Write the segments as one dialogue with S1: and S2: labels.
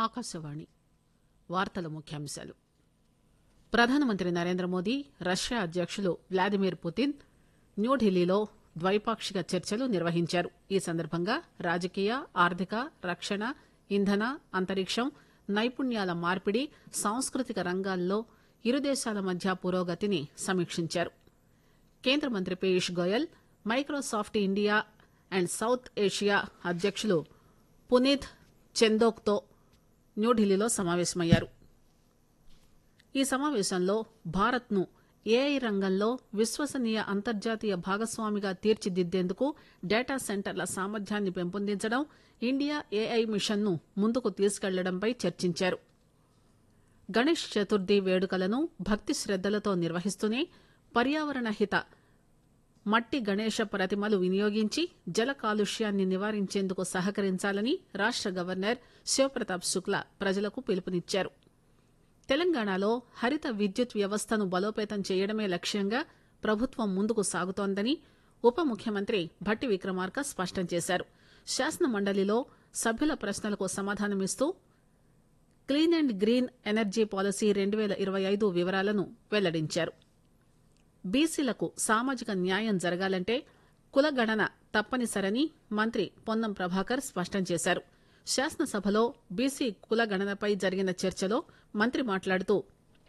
S1: ఆకాశవాణి వార్తల ముఖ్యాంశాలు ప్రధానమంత్రి నరేంద్ర మోదీ రష్యా అధ్యకులు వ్లాదిమిర్ పుతిన్ న్యూఢిల్లీలో ద్వైపాక్షిక చర్చలు నిర్వహించారు ఈ సందర్భంగా రాజకీయ ఆర్థిక రక్షణ ఇంధన అంతరిక్షం నైపుణ్యాల మార్పిడి సాంస్కృతిక రంగాల్లో ఇరు దేశాల మధ్య పురోగతిని సమీక్షించారు కేంద్ర మంత్రి Piyush Goyal Microsoft India and South Asia అధ్యకులు పునీత్ చందోక్తో న్యూఢిల్లీలో సమావేశమయ్యారు ఈ సమావేశంలో భారత్ ను ఏఐ రంగంలో విశ్వసనీయ అంతర్జాతీయ భాగస్వామిగా తీర్చిదిద్దేందుకు డేటా సెంటర్ల సామర్థ్యాన్ని పెంపొందించడం ఇండియా ఏఐ మిషన్ ను ముందుకు తీసుకెళ్లడంపై చర్చించారు గణేష్ చతుర్థి వేడుకలను భక్తి శ్రద్దలతో నిర్వహిస్తూనే పర్యావరణ హిత మట్టి గణేష ప్రతిమలు వినియోగించి జల కాలుష్యాన్ని నివారించేందుకు సహకరించాలని రాష్ట గవర్నర్ శివప్రతాప్ శుక్లా ప్రజలకు పిలుపునిచ్చారు తెలంగాణలో హరిత విద్యుత్ వ్యవస్థను బలోపేతం చేయడమే లక్ష్యంగా ప్రభుత్వం ముందుకు సాగుతోందని ఉప ముఖ్యమంత్రి భట్టి విక్రమార్క స్పష్టం చేశారు శాసన మండలిలో సభ్యుల ప్రశ్నలకు సమాధానమిస్తూ clean and green energy policy రెండు పేల ఇరవై ఐదు వివరాలను వెల్లడించారు బీసీలకు సామాజిక న్యాయం జరగాలంటే కులగణన తప్పనిసరని మంత్రి పొన్నం ప్రభాకర్ స్పష్టం చేశారు శాసనసభలో బీసీ కులగణనపై జరిగిన చర్చలో మంత్రి మాట్లాడుతూ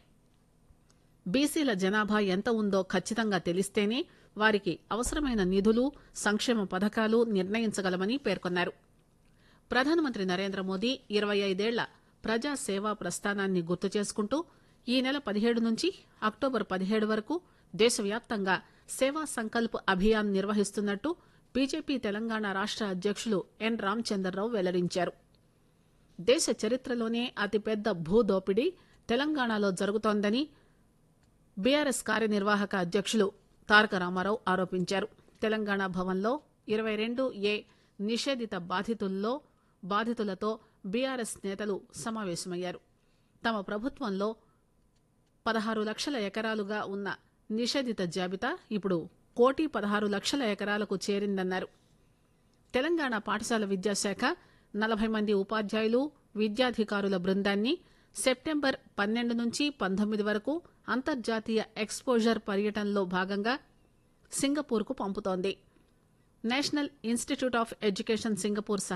S1: బీసీల జనాభా ఎంత ఉందో ఖచ్చితంగా తెలిస్తేనే వారికి అవసరమైన నిధులు సంక్షేమ పథకాలు నిర్ణయించగలమని పేర్కొన్నారు ప్రధానమంత్రి నరేంద్ర మోదీ ఇరవై ఐదేళ్ల ప్రజా సేవా ప్రస్థానాన్ని గుర్తు చేసుకుంటూ ఈ నెల పదిహేడు నుంచి అక్టోబర్ పదిహేడు వరకు దేశవ్యాప్తంగా సేవా సంకల్ప్ అభియాన్ నిర్వహిస్తున్నట్టు బీజేపీ తెలంగాణ రాష్ట అధ్యకులు ఎన్ రామచందర్రావు వెల్లడించారు దేశ చరిత్రలోనే అతిపెద్ద భూదోపిడీ తెలంగాణలో జరుగుతోందని బీఆర్ఎస్ కార్యనిర్వాహక అధ్యకులు తారక రామారావు ఆరోపించారు తెలంగాణ భవన్లో ఇరవై రెండు ఏ నిషేధిత బాధితుల్లో బాధితులతో బీఆర్ఎస్ నేతలు సమావేశమయ్యారు తమ ప్రభుత్వంలో పదహారు లక్షల ఎకరాలుగా ఉన్న నిషేధిత జాబితా ఇప్పుడు కోటి పదహారు లక్షల ఎకరాలకు చేరిందన్నారు తెలంగాణ పాఠశాల విద్యాశాఖ నలభై మంది ఉపాధ్యాయులు విద్యాధికారుల బృందాన్ని సెప్టెంబర్ పన్నెండు నుంచి పంతొమ్మిది వరకు అంతర్జాతీయ ఎక్స్పోజర్ పర్యటనలో భాగంగా సింగపూర్ కు పంపుతోంది National Institute of Education Singapore